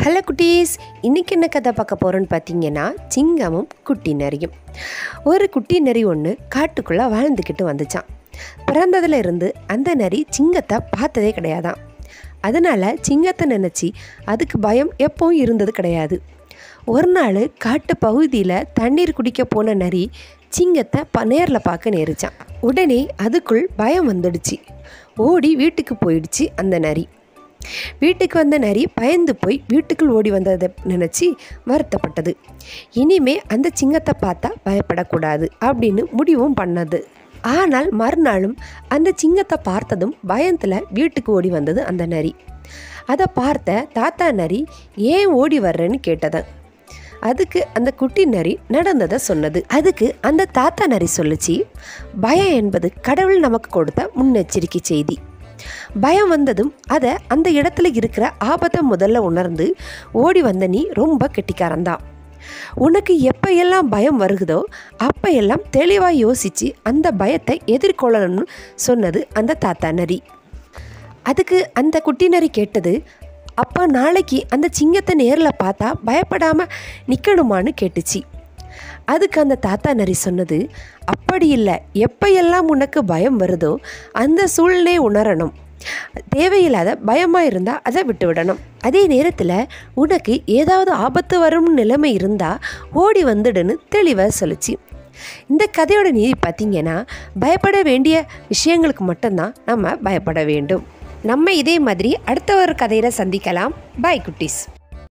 hello குட்டீஸ் இன்றைக்கி என்ன கதை பார்க்க போகிறோன்னு பார்த்தீங்கன்னா சிங்கமும் குட்டி நரியும் ஒரு குட்டி நரி ஒன்று காட்டுக்குள்ளே வாழ்ந்துக்கிட்டு வந்துச்சான் பிறந்ததுல இருந்து அந்த நரி சிங்கத்தை பார்த்ததே கிடையாதாம் அதனால் சிங்கத்தை நினச்சி அதுக்கு பயம் எப்பவும் இருந்தது கிடையாது ஒரு நாள் காட்டு பகுதியில் தண்ணீர் குடிக்க போன நரி சிங்கத்தை ப நேரில் பார்க்க நேரிச்சான் உடனே அதுக்குள் பயம் வந்துடுச்சு ஓடி வீட்டுக்கு போயிடுச்சு அந்த நரி வீட்டுக்கு வந்த நரி பயந்து போய் வீட்டுக்குள் ஓடி வந்ததை நினச்சி வருத்தப்பட்டது இனிமே அந்த சிங்கத்தை பார்த்தா பயப்படக்கூடாது அப்படின்னு முடிவும் பண்ணது ஆனால் மறுநாளும் அந்த சிங்கத்தை பார்த்ததும் பயத்தில் வீட்டுக்கு ஓடி வந்தது அந்த நரி அதை பார்த்த தாத்தா நரி ஏன் ஓடி வர்றேன்னு கேட்டது அதுக்கு அந்த குட்டி நரி நடந்ததை சொன்னது அதுக்கு அந்த தாத்தா நரி சொல்லுச்சு பயம் என்பது கடவுள் நமக்கு கொடுத்த முன்னெச்சரிக்கை செய்தி பயம் வந்ததும் அதை அந்த இடத்துல இருக்கிற ஆபத்தை முதல்ல உணர்ந்து ஓடி வந்த நீ ரொம்ப கெட்டிக்காரன்தான் உனக்கு எப்பையெல்லாம் பயம் வருகுதோ அப்பையெல்லாம் தெளிவாக யோசித்து அந்த பயத்தை எதிர்கொள்ளணும்னு சொன்னது அந்த தாத்தா நரி அதுக்கு அந்த குட்டி நரி கேட்டது அப்போ நாளைக்கு அந்த சிங்கத்தை நேரில் பார்த்தா பயப்படாமல் நிற்கணுமான்னு கேட்டுச்சு அதுக்கு அந்த தாத்தா நரி சொன்னது அப்படி இல்லை எப்பையெல்லாம் உனக்கு பயம் வருதோ அந்த சூழ்நிலை உணரணும் தேவையில்லாத பயமாக இருந்தால் அதை விட்டு விடணும் அதே நேரத்தில் உனக்கு ஏதாவது ஆபத்து வரும் நிலைமை இருந்தால் ஓடி வந்துடுன்னு தெளிவாக சொல்லிச்சு இந்த கதையோட நீதி பார்த்தீங்கன்னா பயப்பட வேண்டிய விஷயங்களுக்கு மட்டும்தான் நம்ம பயப்பட வேண்டும் நம்ம இதே மாதிரி அடுத்த ஒரு கதையில் சந்திக்கலாம் பாய் குட்டீஸ்